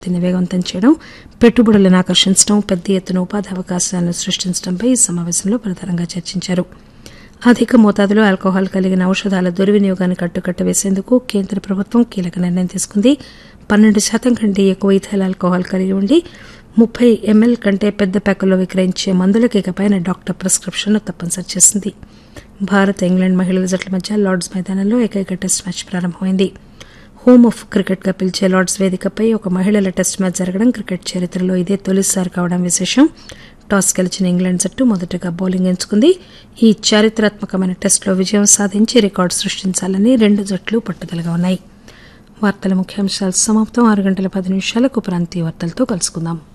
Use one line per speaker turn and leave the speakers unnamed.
దీన్ని వేగవంతం చేయడం పెట్టుబడులను ఆకర్షించడం పెద్ద ఎత్తున ఉపాధి అవకాశాలను సృష్టించడంపై ఈ సమావేశంలో ప్రధానంగా చర్చించారు అధిక మోతాదులో ఆల్కహాల్ కలిగిన ఔషధాల దుర్వినియోగాన్ని కట్టుకట్ట వేసేందుకు కేంద్ర ప్రభుత్వం కీలక నిర్ణయం తీసుకుంది పన్నెండు శాతం కంటే ఎక్కువ ఇథైల్ ఆల్కహాల్ కలిగి ఉండి ముప్పై ఎంఎల్ కంటే పెద్ద ప్యాకుల్లో విక్రయించే మందులకు ఇకపైన డాక్టర్ ప్రిస్క్రిప్షన్ తప్పనిసరి చేసింది భారత్ ఇంగ్లాండ్ మహిళల జట్ల మధ్య లార్డ్స్ మైదానంలో ఏకైక టెస్ట్ మ్యాచ్ ప్రారంభమైంది హోమ్ ఆఫ్ క్రికెట్ గా పిలిచే లార్డ్స్ వేదికపై ఒక మహిళల టెస్ట్ మ్యాచ్ జరగడం క్రికెట్ చరిత్రలో ఇదే తొలిసారి కావడం విశేషం టాస్ గెలిచిన ఇంగ్లాండ్ జట్టు మొదటగా బౌలింగ్ ఎంచుకుంది ఈ చారిత్రాత్మకమైన టెస్టులో విజయం సాధించి రికార్డు సృష్టించాలని రెండు జట్లు పట్టుదలగా ఉన్నాయి వార్తల ముఖ్యాంశాలు సమాప్తం ఆరు గంటల పది నిమిషాలకు ప్రాంతీయ వార్తలతో కలుసుకుందాం